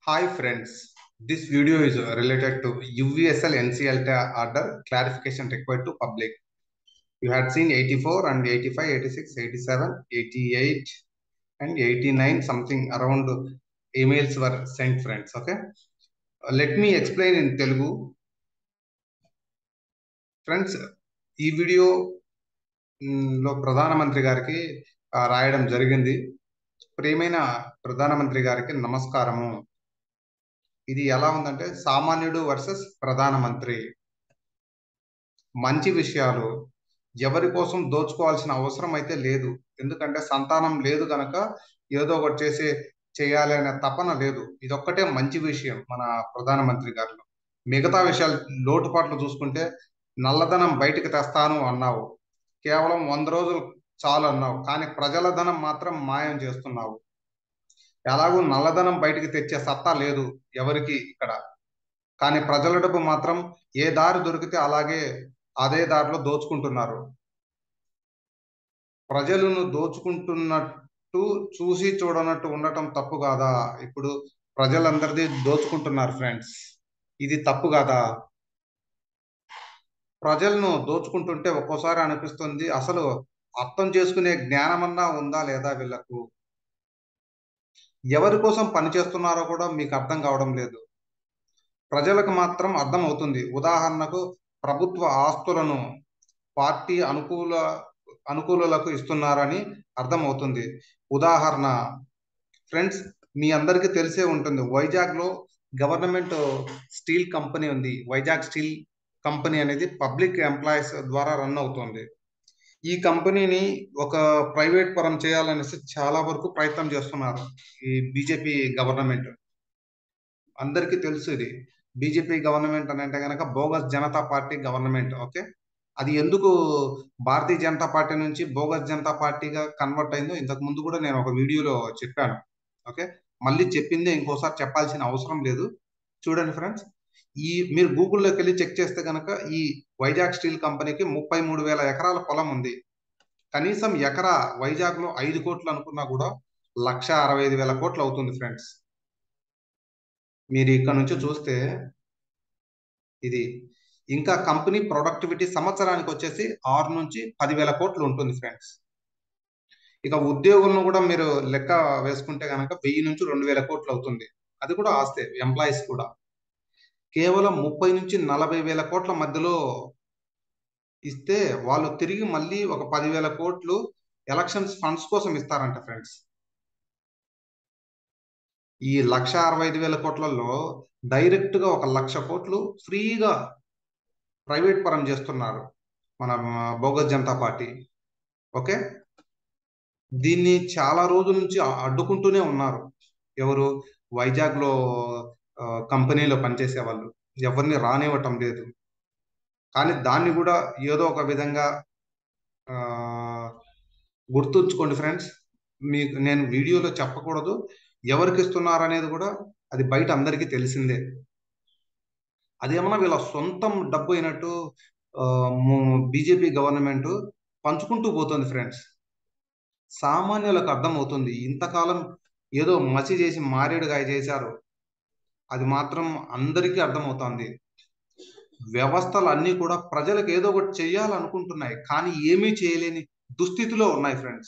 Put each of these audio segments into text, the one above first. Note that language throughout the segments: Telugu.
Hi friends, this video is related to UVSL NCLT order clarification required to public. You had seen 84 and 85, 86, 87, 88 and 89 something around emails were sent friends. Okay. Uh, let me explain in Telugu. Friends ఈ వీడియో మ్, లో ప్రధానమంత్రి గారికి ఆ, రాయడం జరిగింది ప్రియమైన ప్రధానమంత్రి గారికి నమస్కారము ఇది ఎలా ఉందంటే సామాన్యుడు వర్సెస్ ప్రధానమంత్రి మంచి విషయాలు ఎవరి కోసం దోచుకోవాల్సిన అవసరం అయితే లేదు ఎందుకంటే సంతానం లేదు కనుక ఏదో ఒకటి చేసే చేయాలి అనే తపన లేదు ఇదొక్కటే మంచి విషయం మన ప్రధానమంత్రి గారిలో మిగతా విషయాలు లోటుపాట్లు చూసుకుంటే నల్లధనం బయటికి తెస్తాను అన్నావు కేవలం వంద రోజులు చాలు అన్నావు కానీ ప్రజల ధనం మాత్రం మాయం చేస్తున్నావు ఎలాగూ నల్లధనం బయటికి తెచ్చే సత్తా లేదు ఎవరికి ఇక్కడ కానీ ప్రజల డబ్బు మాత్రం ఏ దారి దొరికితే అలాగే అదే దారిలో దోచుకుంటున్నారు ప్రజలను దోచుకుంటున్నట్టు చూసి చూడనట్టు ఉండటం తప్పు కాదా ఇప్పుడు ప్రజలందరిది దోచుకుంటున్నారు ఫ్రెండ్స్ ఇది తప్పు కాదా ప్రజలను దోచుకుంటుంటే ఒక్కోసారి అనిపిస్తుంది అసలు అర్థం చేసుకునే జ్ఞానమన్నా ఉందా లేదా వీళ్ళకు ఎవరి కోసం పనిచేస్తున్నారో కూడా మీకు అర్థం కావడం లేదు ప్రజలకు మాత్రం అర్థం అవుతుంది ఉదాహరణకు ప్రభుత్వ ఆస్తులను పార్టీ అనుకూల అనుకూలులకు ఇస్తున్నారని అర్థం అవుతుంది ఉదాహరణ ఫ్రెండ్స్ మీ అందరికీ తెలిసే ఉంటుంది వైజాగ్ లో గవర్నమెంట్ స్టీల్ కంపెనీ ఉంది వైజాగ్ స్టీల్ కంపెనీ అనేది పబ్లిక్ ఎంప్లాయీస్ ద్వారా రన్ అవుతుంది ఈ కంపెనీని ఒక ప్రైవేట్ పరం చేయాలనేసి చాలా వరకు ప్రయత్నం చేస్తున్నారు ఈ బీజేపీ గవర్నమెంట్ అందరికీ తెలుసు ఇది బీజేపీ గవర్నమెంట్ అని అంటే కనుక bogus Janata party government okay అది ఎందుకు భారతీయ జనతా పార్టీ నుంచి బోగస్ జనతా పార్టీగా కన్వర్ట్ అయిందో ఇంతకు ముందు కూడా నేను ఒక వీడియోలో చెప్పాను ఓకే మళ్ళీ చెప్పిందే ఇంకోసారి చెప్పాల్సిన అవసరం లేదు చూడండి ఫ్రెండ్స్ ఈ మీరు గూగుల్లోకి వెళ్ళి చెక్ చేస్తే కనుక ఈ వైజాగ్ స్టీల్ కంపెనీకి ముప్పై మూడు వేల ఎకరాల పొలం ఉంది కనీసం ఎకరా వైజాగ్ లో ఐదు కోట్లు అనుకున్నా కూడా లక్ష అరవై ఐదు వేల కోట్లు అవుతుంది ఫ్రెండ్స్ మీరు ఇక్కడ నుంచి చూస్తే ఇది ఇంకా కంపెనీ ప్రొడక్టివిటీ సంవత్సరానికి వచ్చేసి ఆరు నుంచి పదివేల కోట్లు ఉంటుంది ఫ్రెండ్స్ ఇక ఉద్యోగులను కూడా మీరు లెక్క వేసుకుంటే కనుక వెయ్యి నుంచి రెండు వేల కోట్లు అవుతుంది అది కూడా ఆస్తే ఎంప్లాయీస్ కూడా కేవలం ముప్పై నుంచి నలభై వేల కోట్ల మధ్యలో ఇస్తే వాళ్ళు తిరిగి మళ్ళీ ఒక పదివేల కోట్లు ఎలక్షన్స్ ఫండ్స్ కోసం ఇస్తారంట ఫ్రెండ్స్ ఈ లక్ష అరవై ఐదు వేల కోట్లలో డైరెక్ట్ గా ఒక లక్ష కోట్లు ఫ్రీగా ప్రైవేట్ పరం చేస్తున్నారు మన బోగస్ జనతా పార్టీ ఓకే దీన్ని చాలా రోజుల నుంచి అడ్డుకుంటూనే ఉన్నారు ఎవరు వైజాగ్ లో కంపెనీలో పనిచేసే వాళ్ళు ఎవరిని రానివ్వటం లేదు కానీ దాన్ని కూడా ఏదో ఒక విధంగా ఆ, గుర్తుంచుకోండి ఫ్రెండ్స్ మీకు నేను వీడియోలో చెప్పకూడదు ఎవరికి ఇస్తున్నారు అనేది కూడా అది బయట అందరికీ తెలిసిందే అదేమన్నా వీళ్ళ సొంతం డబ్బు అయినట్టు బీజేపీ గవర్నమెంట్ పంచుకుంటూ పోతుంది ఫ్రెండ్స్ సామాన్యులకు అర్థమవుతుంది ఇంతకాలం ఏదో మసి చేసి మారేడుగాయ చేశారు అది మాత్రం అందరికీ అర్థమవుతోంది వ్యవస్థలు అన్ని కూడా ప్రజలకు ఏదో ఒకటి చేయాలనుకుంటున్నాయి కానీ ఏమీ చేయలేని దుస్థితిలో ఉన్నాయి ఫ్రెండ్స్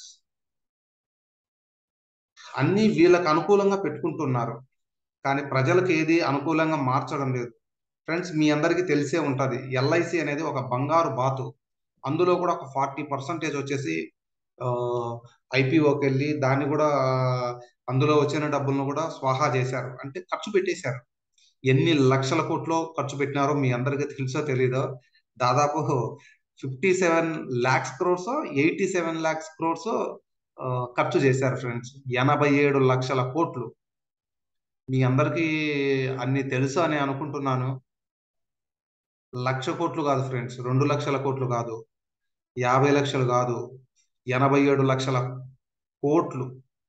అన్ని వీళ్ళకి అనుకూలంగా పెట్టుకుంటున్నారు కానీ ప్రజలకు ఏది అనుకూలంగా మార్చడం లేదు ఫ్రెండ్స్ మీ అందరికీ తెలిసే ఉంటది ఎల్ఐసి అనేది ఒక బంగారు బాతు అందులో కూడా ఒక ఫార్టీ పర్సెంటేజ్ వచ్చేసి ఐపీఓకి వెళ్ళి దాన్ని కూడా అందులో వచ్చిన డబ్బులను కూడా స్వాహా చేశారు అంటే ఖర్చు పెట్టేశారు ఎన్ని లక్షల కోట్లు ఖర్చు పెట్టినారో మీ అందరికీ తెలుసో తెలీదో దాదాపు fifty seven lakhs crores eighty seven lakhs crores ఖర్చు చేశారు ఫ్రెండ్స్ ఎనభై ఏడు లక్షల కోట్లు మీ అందరికీ అన్ని తెలుసు అని అనుకుంటున్నాను లక్ష కోట్లు కాదు ఫ్రెండ్స్ రెండు లక్షల కోట్లు కాదు యాభై లక్షలు కాదు ఎనభై ఏడు లక్షల కోట్లు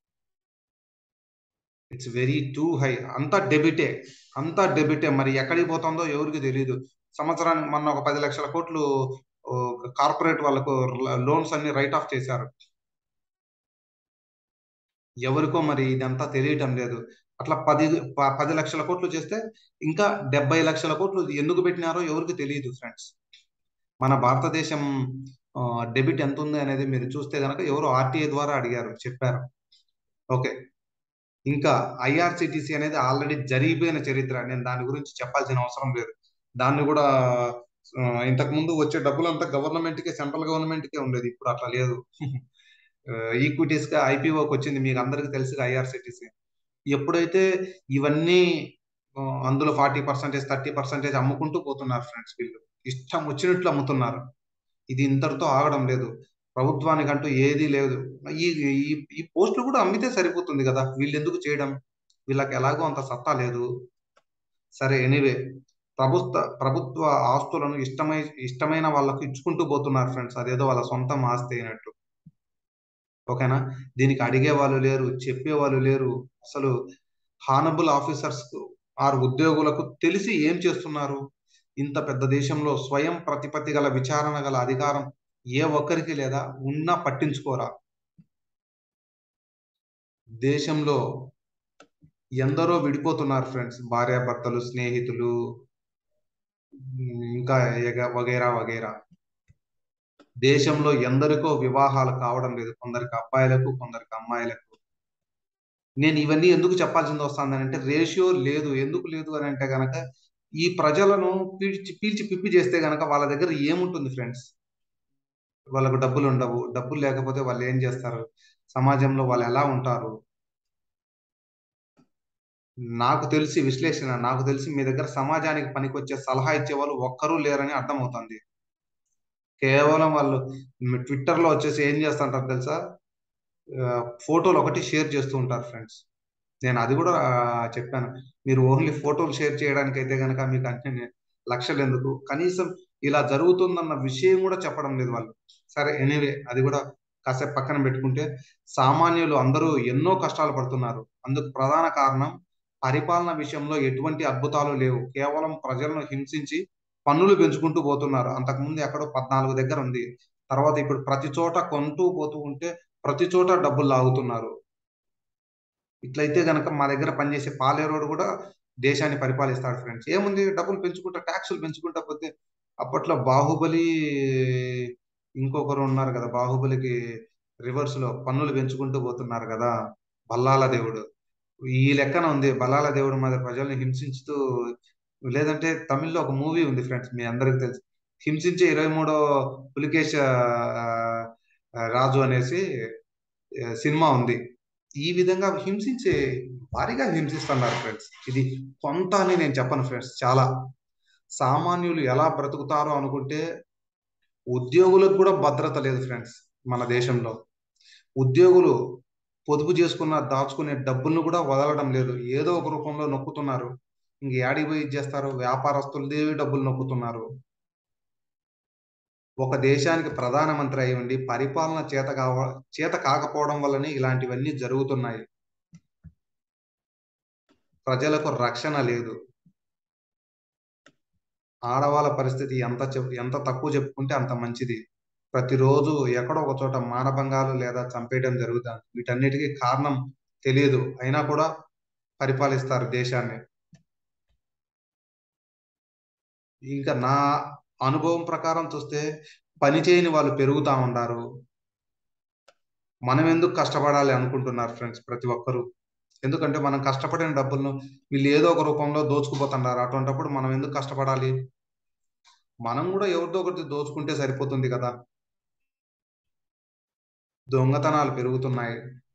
ఇట్స్ వెరీ టూ హై అంతా డెబిటే అంతా డెబిటే మరి ఎక్కడికి పోతుందో ఎవరికి తెలియదు సంవత్సరానికి మొన్న ఒక పది లక్షల కోట్లు కార్పొరేట్ వాళ్ళకు లోన్స్ అన్ని రైట్ ఆఫ్ చేశారు ఎవరికో మరి ఇదంతా తెలియటం లేదు అట్లా పది ప- పది లక్షల కోట్లు చేస్తే ఇంకా డెబ్బై లక్షల కోట్లు ఎందుకు పెట్టినారో ఎవరికి తెలియదు ఫ్రెండ్స్ మన భారతదేశం డెబిట్ ఎంత ఉంది అనేది మీరు చూస్తే కనుక ఎవరు ఆర్టీఐ ద్వారా అడిగారు చెప్పారు ఓకే ఇంకా ఐఆర్సిటిసి అనేది ఆల్రెడీ జరిగిపోయిన చరిత్ర నేను దాని గురించి చెప్పాల్సిన అవసరం లేదు దాన్ని కూడా ఆ, ఇంతకు ముందు వచ్చే డబ్బులంతా గవర్నమెంట్ కి సెంట్రల్ గవర్నమెంట్ కే ఉండేది ఇప్పుడు అట్లా లేదు ఈక్విటీస్ గా ఐపీఓకి వచ్చింది మీకు అందరికీ తెలుసు ఐఆర్సిటిసి ఎప్పుడైతే ఇవన్నీ ఆ, అందులో ఫార్టీ పర్సెంటేజ్ థర్టీ పర్సెంటేజ్ అమ్ముకుంటూ పోతున్నారు ఫ్రెండ్స్ వీళ్ళు ఇష్టం వచ్చినట్లు అమ్ముతున్నారు ఇది ఇంతటితో ఆగడం లేదు ప్రభుత్వానికంటూ ఏదీ లేదు ఈ ఈ ఈ పోస్టులు కూడా అమ్మితే సరిపోతుంది కదా వీళ్ళు ఎందుకు చేయడం వీళ్ళకి ఎలాగో అంత సత్తా లేదు సరే ఎనీవే ప్రభుత్వ ప్రభుత్వ ఆస్తులను ఇష్టమై ఇష్టమైన వాళ్ళకు ఇచ్చుకుంటూ పోతున్నారు ఫ్రెండ్స్ అదేదో వాళ్ళ సొంతం ఆస్తి అయినట్టు ఓకేనా దీనికి అడిగే వాళ్ళు లేరు చెప్పే వాళ్ళు లేరు అసలు హానబుల్ ఆఫీసర్స్ ఆర్ ఉద్యోగులకు తెలిసి ఏం చేస్తున్నారు ఇంత పెద్ద దేశంలో స్వయం ప్రతిపత్తి గల విచారణ గల అధికారం ఏ ఒక్కరికి లేదా ఉన్నా పట్టించుకోరా దేశంలో ఎందరో విడిపోతున్నారు ఫ్రెండ్స్ భార్యాభర్తలు స్నేహితులు ఉమ్, ఇంకా ఎగ- వగైరా వగైరా దేశంలో ఎందరికో వివాహాలు కావడం లేదు కొందరికి అబ్బాయిలకు కొందరికి అమ్మాయిలకు నేను ఇవన్నీ ఎందుకు చెప్పాల్సింది వస్తుందని అంటే రేషియో లేదు ఎందుకు లేదు అని అంటే గనక ఈ ప్రజలను పీల్చి పీల్చి పిప్పి చేస్తే గనక వాళ్ళ దగ్గర ఏముంటుంది ఫ్రెండ్స్ వాళ్ళకు డబ్బులు ఉండవు డబ్బులు లేకపోతే వాళ్ళు ఏం చేస్తారు సమాజంలో వాళ్ళు ఎలా ఉంటారు నాకు తెలిసి విశ్లేషణ నాకు తెలిసి మీ దగ్గర సమాజానికి పనికొచ్చే సలహా ఇచ్చే వాళ్ళు ఒక్కరూ లేరని అర్థమవుతుంది కేవలం వాళ్ళు ట్విట్టర్ లో వచ్చేసి ఏం చేస్తుంటారు తెలుసా ఆ, ఫోటోలు ఒకటి షేర్ చేస్తూ ఉంటారు ఫ్రెండ్స్ నేను అది కూడా ఆ, చెప్పాను మీరు ఓన్లీ ఫోటోలు షేర్ చేయడానికి అయితే కనుక మీకు అన్ని లక్షలు ఎందుకు కనీసం ఇలా జరుగుతుందన్న విషయం కూడా చెప్పడం లేదు వాళ్ళు సరే ఎనీవే అది కూడా కాసేపు పక్కన పెట్టుకుంటే సామాన్యులు అందరూ ఎన్నో కష్టాలు పడుతున్నారు అందుకు ప్రధాన కారణం పరిపాలన విషయంలో ఎటువంటి అద్భుతాలు లేవు కేవలం ప్రజలను హింసించి పన్నులు పెంచుకుంటూ పోతున్నారు అంతకుముందు ఎక్కడో పద్నాలుగు దగ్గర ఉంది తర్వాత ఇప్పుడు ప్రతి చోట కొంటూ పోతూ ఉంటే ప్రతి చోట డబ్బులు లాగుతున్నారు ఇట్లయితే గనక మా దగ్గర పనిచేసే పాలేరోడు కూడా దేశాన్ని పరిపాలిస్తాడు ఫ్రెండ్స్ ఏముంది డబ్బులు పెంచుకుంటా ట్యాక్సులు పెంచుకుంటా పోతే అప్పట్లో బాహుబలి ఇంకొకరు ఉన్నారు కదా బాహుబలికి రివర్స్ లో పన్నులు పెంచుకుంటూ పోతున్నారు కదా బల్లాల దేవుడు ఈ లెక్కన ఉంది బల్లాల దేవుడు మన ప్రజల్ని హింసిస్తూ లేదంటే తమిళ్లో ఒక మూవీ ఉంది ఫ్రెండ్స్ మీ అందరికి తెలుసు హింసించే ఇరవై మూడో పులికేశ ఆ, రాజు అనేసి ఆ, సినిమా ఉంది ఈ విధంగా హింసించే భారీగా హింసిస్తున్నారు ఫ్రెండ్స్ ఇది కొంత అని నేను చెప్పను ఫ్రెండ్స్ చాలా సామాన్యులు ఎలా బ్రతుకుతారో అనుకుంటే ఉద్యోగులకు కూడా భద్రత లేదు ఫ్రెండ్స్ మన దేశంలో ఉద్యోగులు పొదుపు చేసుకున్న దాచుకునే డబ్బులను కూడా వదలడం లేదు ఏదో ఒక రూపంలో నొక్కుతున్నారు ఇంక యాడికి పోయి ఇచ్చేస్తారు వ్యాపారస్తులదే డబ్బులు నొక్కుతున్నారు ఒక దేశానికి ప్రధానమంత్రి అయి ఉండి పరిపాలన చేత కావ చేత కాకపోవడం వల్లనే ఇలాంటివన్నీ జరుగుతున్నాయి ప్రజలకు రక్షణ లేదు ఆడవాళ్ళ పరిస్థితి ఎంత చెప్ ఎంత తక్కువ చెప్పుకుంటే అంత మంచిది ప్రతిరోజు ఎక్కడో ఒక చోట మానభంగాలు లేదా చంపేయడం జరుగుతుంది వీటన్నిటికీ కారణం తెలియదు అయినా కూడా పరిపాలిస్తారు దేశాన్ని ఇంకా నా అనుభవం ప్రకారం చూస్తే పని చేయని వాళ్ళు పెరుగుతా ఉన్నారు మనం ఎందుకు కష్టపడాలి అనుకుంటున్నారు ఫ్రెండ్స్ ప్రతి ఒక్కరు ఎందుకంటే మనం కష్టపడిన డబ్బులను వీళ్ళు ఏదో ఒక రూపంలో దోచుకుపోతున్నారు అటువంటప్పుడు మనం ఎందుకు కష్టపడాలి మనం కూడా ఎవరిదో ఒకటి దోచుకుంటే సరిపోతుంది కదా దొంగతనాలు పెరుగుతున్నాయి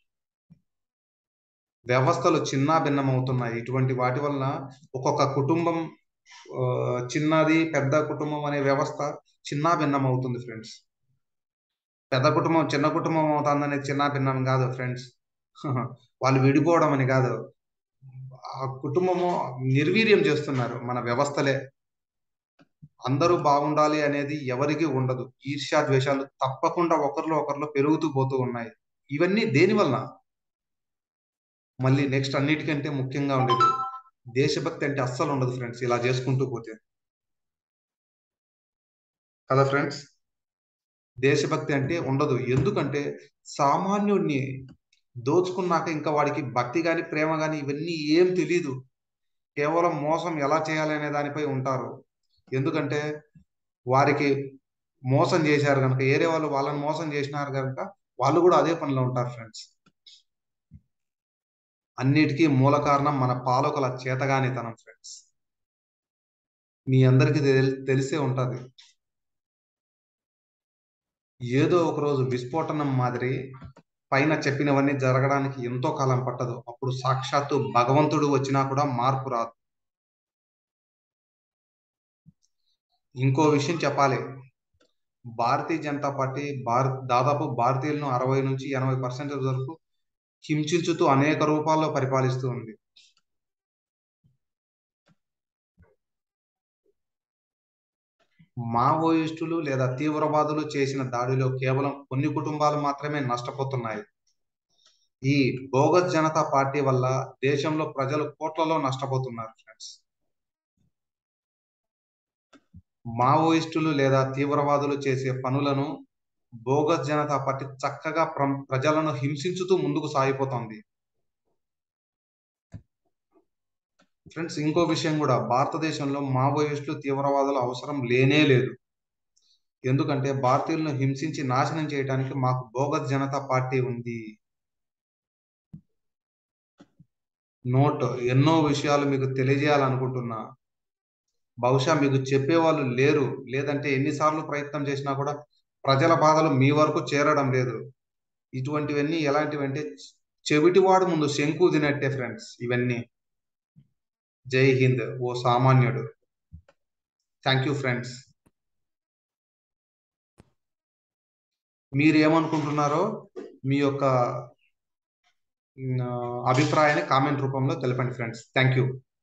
వ్యవస్థలు చిన్న భిన్నం అవుతున్నాయి ఇటువంటి వాటి వలన ఒక్కొక్క కుటుంబం ఆ, చిన్నది పెద్ద కుటుంబం అనే వ్యవస్థ చిన్న భిన్నం అవుతుంది ఫ్రెండ్స్ పెద్ద కుటుంబం చిన్న కుటుంబం అవుతుందనే చిన్న భిన్నం కాదు ఫ్రెండ్స్ వాళ్ళు విడిపోవడం అని కాదు ఆ కుటుంబము నిర్వీర్యం చేస్తున్నారు మన వ్యవస్థలే అందరూ బాగుండాలి అనేది ఎవరికి ఉండదు ఈర్ష్యా ద్వేషాలు తప్పకుండా ఒకరిలో ఒకరిలో పెరుగుతూ పోతూ ఉన్నాయి ఇవన్నీ దేని వలన మళ్ళీ నెక్స్ట్ అన్నిటికంటే ముఖ్యంగా ఉండేది దేశభక్తి అంటే అస్సలు ఉండదు ఫ్రెండ్స్ ఇలా చేసుకుంటూ పోతే కదా ఫ్రెండ్స్ దేశభక్తి అంటే ఉండదు ఎందుకంటే సామాన్యుడిని దోచుకున్నాక ఇంకా వాడికి భక్తి కానీ ప్రేమ కానీ ఇవన్నీ ఏం తెలీదు కేవలం మోసం ఎలా చేయాలి అనే దానిపై ఉంటారు ఎందుకంటే వారికి మోసం చేశారు కనుక ఏరే వాళ్ళు వాళ్ళని మోసం చేసినారు కనుక వాళ్ళు కూడా అదే పనిలో ఉంటారు ఫ్రెండ్స్ అన్నిటికీ మూల కారణం మన పాలకుల చేతగానితనం ఫ్రెండ్స్ మీ అందరికీ తెల్- తెలిసే ఉంటది ఏదో ఒక రోజు విస్ఫోటనం మాదిరి పైన చెప్పినవన్నీ జరగడానికి ఎంతో కాలం పట్టదు అప్పుడు సాక్షాత్తు భగవంతుడు వచ్చినా కూడా మార్పు రాదు ఇంకో విషయం చెప్పాలి భారతీయ జనతా పార్టీ భారత్ దాదాపు భారతీయులను అరవై నుంచి ఎనభై పర్సెంటేజ్ వరకు హింసించుతూ అనేక రూపాల్లో పరిపాలిస్తూ ఉంది మావోయిస్టులు లేదా తీవ్రవాదులు చేసిన దాడిలో కేవలం కొన్ని కుటుంబాలు మాత్రమే నష్టపోతున్నాయి ఈ బోగస్ జనతా పార్టీ వల్ల దేశంలో ప్రజలు కోట్లలో నష్టపోతున్నారు ఫ్రెండ్స్ మావోయిస్టులు లేదా తీవ్రవాదులు చేసే పనులను బోగస్ జనతా పార్టీ చక్కగా ప్ర- ప్రజలను హింసించుతూ ముందుకు సాగిపోతుంది ఫ్రెండ్స్ ఇంకో విషయం కూడా భారతదేశంలో మావోయిస్టులు తీవ్రవాదుల అవసరం లేనే లేదు ఎందుకంటే భారతీయులను హింసించి నాశనం చేయడానికి మాకు బోగస్ జనతా పార్టీ ఉంది నోట్ ఎన్నో విషయాలు మీకు తెలియజేయాలనుకుంటున్నా బహుశా మీకు చెప్పేవాళ్ళు లేరు లేదంటే ఎన్నిసార్లు ప్రయత్నం చేసినా కూడా ప్రజల బాధలు మీ వరకు చేరడం లేదు ఇటువంటివన్నీ ఎలాంటివంటే చెవిటివాడు ముందు శంకు తినట్టే ఫ్రెండ్స్ ఇవన్నీ జై హింద్ ఓ సామాన్యుడు థ్యాంక్ యూ ఫ్రెండ్స్ మీరు ఏమనుకుంటున్నారో మీ యొక్క మ్, అభిప్రాయాన్ని కామెంట్ రూపంలో తెలపండి ఫ్రెండ్స్ థ్యాంక్ యూ